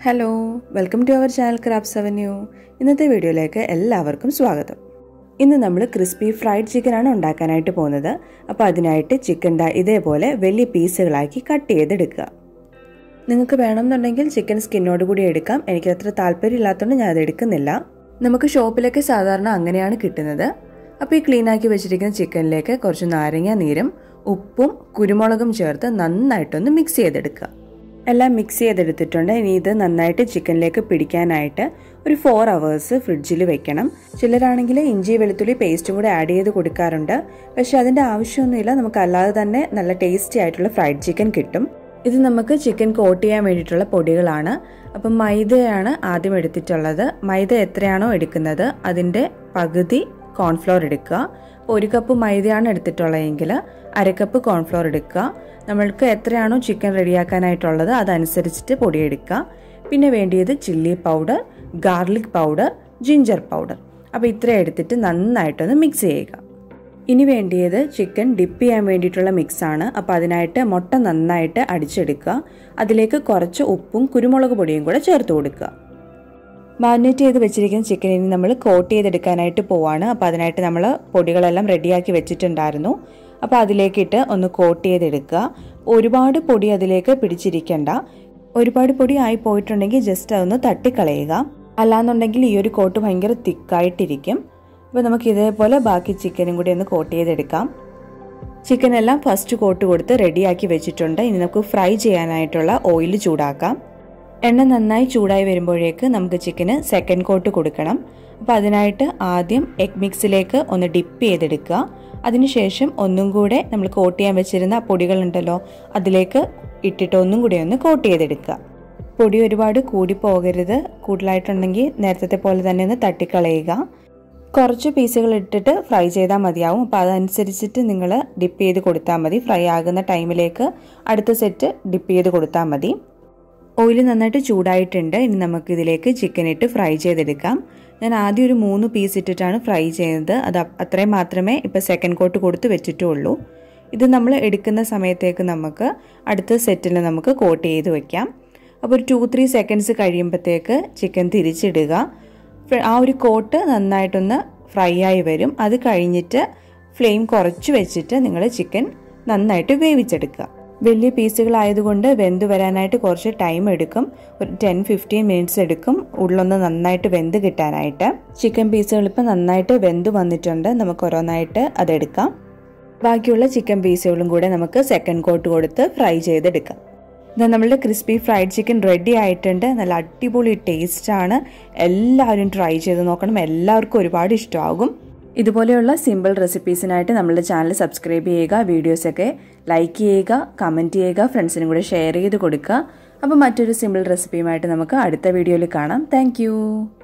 hello welcome to our channel crabs avenue ഇന്നത്തെ വീഡിയോയിലേക്ക് എല്ലാവർക്കും സ്വാഗതം ഇന്ന് നമ്മൾ ക്രിസ്പി ഫ്രൈഡ് ചിക്കനാണ് ഉണ്ടാക്കാനായിട്ട് പോകുന്നത് അപ്പോൾ അതിനായിട്ട് ചിക്കൻ ദാ ഇതേപോലെ വലിയ പീസുകളാക്കി കട്ട് ചെയ്തെടുക്കുക നിങ്ങൾക്ക് വേണമെന്നുണ്ടെങ്കിൽ ചിക്കൻ സ്കിന്നോട് കൂടി എടുക്കാം എനിക്ക് അത്ര താല്പര്യമില്ലാത്തതുകൊണ്ട് ഞാൻ അത് എടുക്കുന്നില്ല നമുക്ക് ഷോപ്പിലൊക്കെ സാധാരണ അങ്ങനെയാണ് കിട്ടുന്നത് അപ്പോൾ ഈ ക്ലീൻ ആക്കി വെച്ചിരിക്കുന്ന ചിക്കനിലേക്ക് കുറച്ച് നാരങ്ങ നീരും ഉപ്പും കുരുമുളകും ചേർത്ത് നന്നായിട്ടൊന്ന് മിക്സ് ചെയ്തെടുക്കുക എല്ലാം മിക്സ് ചെയ്തെടുത്തിട്ടുണ്ട് ഇനി ഇത് നന്നായിട്ട് ചിക്കനിലേക്ക് പിടിക്കാനായിട്ട് ഒരു ഫോർ അവേഴ്സ് ഫ്രിഡ്ജിൽ വെക്കണം ചിലരാണെങ്കിൽ ഇഞ്ചി വെളുത്തുള്ളി പേസ്റ്റും കൂടെ ആഡ് ചെയ്ത് കൊടുക്കാറുണ്ട് പക്ഷെ അതിൻ്റെ ആവശ്യമൊന്നുമില്ല നമുക്ക് അല്ലാതെ തന്നെ നല്ല ടേസ്റ്റി ആയിട്ടുള്ള ഫ്രൈഡ് ചിക്കൻ കിട്ടും ഇത് നമുക്ക് ചിക്കൻ കോട്ട് ചെയ്യാൻ വേണ്ടിയിട്ടുള്ള പൊടികളാണ് അപ്പം മൈദയാണ് ആദ്യം എടുത്തിട്ടുള്ളത് മൈദ എത്രയാണോ എടുക്കുന്നത് അതിൻ്റെ പകുതി കോൺഫ്ലോർ എടുക്കുക ഒരു കപ്പ് മൈദയാണ് എടുത്തിട്ടുള്ളതെങ്കിൽ അരക്കപ്പ് കോൺഫ്ലോർ എടുക്കുക നമ്മൾക്ക് എത്രയാണോ ചിക്കൻ റെഡിയാക്കാനായിട്ടുള്ളത് അതനുസരിച്ചിട്ട് പൊടിയെടുക്കുക പിന്നെ വേണ്ടിയത് chilli powder garlic powder ginger powder അപ്പോൾ ഇത്രയും എടുത്തിട്ട് നന്നായിട്ടൊന്ന് മിക്സ് ചെയ്യുക ഇനി വേണ്ടിയത് ചിക്കൻ ഡിപ്പ് ചെയ്യാൻ വേണ്ടിയിട്ടുള്ള മിക്സാണ് അപ്പോൾ അതിനായിട്ട് മുട്ട നന്നായിട്ട് അടിച്ചെടുക്കുക അതിലേക്ക് കുറച്ച് ഉപ്പും കുരുമുളക് പൊടിയും കൂടെ ചേർത്ത് കൊടുക്കുക മാരിനേറ്റ് ചെയ്ത് വെച്ചിരിക്കുന്ന ചിക്കൻ ഇനി നമ്മൾ കോട്ട് ചെയ്തെടുക്കാനായിട്ട് പോവാണ് അപ്പോൾ അതിനായിട്ട് നമ്മൾ പൊടികളെല്ലാം റെഡിയാക്കി വെച്ചിട്ടുണ്ടായിരുന്നു അപ്പോൾ അതിലേക്കിട്ട് ഒന്ന് കോട്ട് ചെയ്തെടുക്കുക ഒരുപാട് പൊടി അതിലേക്ക് പിടിച്ചിരിക്കണ്ട ഒരുപാട് പൊടി ആയി പോയിട്ടുണ്ടെങ്കിൽ ജസ്റ്റ് അതൊന്ന് തട്ടിക്കളയുക അല്ലാന്നുണ്ടെങ്കിൽ ഈ ഒരു കോട്ട് ഭയങ്കര തിക്കായിട്ടിരിക്കും അപ്പോൾ നമുക്ക് ഇതേപോലെ ബാക്കി ചിക്കനും കൂടി ഒന്ന് കോട്ട് ചെയ്തെടുക്കാം ചിക്കൻ എല്ലാം ഫസ്റ്റ് കോട്ട് കൊടുത്ത് റെഡിയാക്കി വെച്ചിട്ടുണ്ട് ഇനി നമുക്ക് ഫ്രൈ ചെയ്യാനായിട്ടുള്ള ഓയിൽ ചൂടാക്കാം എണ്ണ നന്നായി ചൂടായി വരുമ്പോഴേക്ക് നമുക്ക് ചിക്കന് സെക്കൻഡ് കോട്ട് കൊടുക്കണം അപ്പോൾ അതിനായിട്ട് ആദ്യം എഗ് മിക്സിലേക്ക് ഒന്ന് ഡിപ്പ് ചെയ്തെടുക്കുക അതിനുശേഷം ഒന്നും കൂടെ നമ്മൾ കോട്ട് ചെയ്യാൻ വെച്ചിരുന്ന പൊടികളുണ്ടല്ലോ അതിലേക്ക് ഇട്ടിട്ട് ഒന്നും കൂടി ഒന്ന് കോട്ട് ചെയ്തെടുക്കുക പൊടി ഒരുപാട് കൂടി പോകരുത് കൂടുതലായിട്ടുണ്ടെങ്കിൽ നേരത്തെ പോലെ തന്നെ ഒന്ന് തട്ടിക്കളയുക കുറച്ച് പീസുകൾ ഇട്ടിട്ട് ഫ്രൈ ചെയ്താൽ മതിയാവും അപ്പോൾ അതനുസരിച്ചിട്ട് നിങ്ങൾ ഡിപ്പ് ചെയ്ത് കൊടുത്താൽ മതി ഫ്രൈ ആകുന്ന ടൈമിലേക്ക് അടുത്ത സെറ്റ് ഡിപ്പ് ചെയ്ത് കൊടുത്താൽ മതി ഓയിൽ നന്നായിട്ട് ചൂടായിട്ടുണ്ട് ഇനി നമുക്ക് ഇതിലേക്ക് ചിക്കൻ ഇട്ട് ഫ്രൈ ചെയ്തെടുക്കാം ഞാൻ ആദ്യം ഒരു മൂന്ന് പീസ് ഇട്ടിട്ടാണ് ഫ്രൈ ചെയ്യുന്നത് അത് അത്രയും മാത്രമേ ഇപ്പോൾ സെക്കൻഡ് കോട്ട് കൊടുത്ത് വെച്ചിട്ടുള്ളൂ ഇത് നമ്മൾ എടുക്കുന്ന സമയത്തേക്ക് നമുക്ക് അടുത്ത സെറ്റിൽ നമുക്ക് കോട്ട് ചെയ്ത് വെക്കാം അപ്പോൾ ഒരു ടു ത്രീ സെക്കൻഡ്സ് കഴിയുമ്പോഴത്തേക്ക് ചിക്കൻ തിരിച്ചിടുക ആ ഒരു കോട്ട് നന്നായിട്ടൊന്ന് ഫ്രൈ ആയി വരും അത് കഴിഞ്ഞിട്ട് ഫ്ലെയിം കുറച്ച് വെച്ചിട്ട് നിങ്ങൾ ചിക്കൻ നന്നായിട്ട് വേവിച്ചെടുക്കുക വലിയ പീസുകളായതുകൊണ്ട് വെന്ത് വരാനായിട്ട് കുറച്ച് ടൈം എടുക്കും ഒരു ടെൻ ഫിഫ്റ്റീൻ മിനിറ്റ്സ് എടുക്കും ഉള്ളൊന്ന് നന്നായിട്ട് വെന്ത് കിട്ടാനായിട്ട് ചിക്കൻ പീസുകൾ ഇപ്പം നന്നായിട്ട് വെന്ത് വന്നിട്ടുണ്ട് നമുക്ക് ഓരോന്നായിട്ട് അതെടുക്കാം ബാക്കിയുള്ള ചിക്കൻ പീസുകളും കൂടെ നമുക്ക് സെക്കൻഡ് കോട്ട് കൊടുത്ത് ഫ്രൈ ചെയ്തെടുക്കാം ഇതാ നമ്മളുടെ ക്രിസ്പി ഫ്രൈഡ് ചിക്കൻ റെഡി ആയിട്ടുണ്ട് നല്ല അടിപൊളി ടേസ്റ്റാണ് എല്ലാവരും ട്രൈ ചെയ്ത് നോക്കണം എല്ലാവർക്കും ഒരുപാട് ഇഷ്ടമാകും ഇതുപോലെയുള്ള സിമ്പിൾ റെസിപ്പീസിനായിട്ട് നമ്മളുടെ ചാനൽ സബ്സ്ക്രൈബ് ചെയ്യുക വീഡിയോസൊക്കെ ലൈക്ക് ചെയ്യുക കമൻറ്റ് ചെയ്യുക ഫ്രണ്ട്സിനും കൂടെ ഷെയർ ചെയ്ത് കൊടുക്കുക അപ്പോൾ മറ്റൊരു സിമ്പിൾ റെസിപ്പിയുമായിട്ട് നമുക്ക് അടുത്ത വീഡിയോയിൽ കാണാം താങ്ക്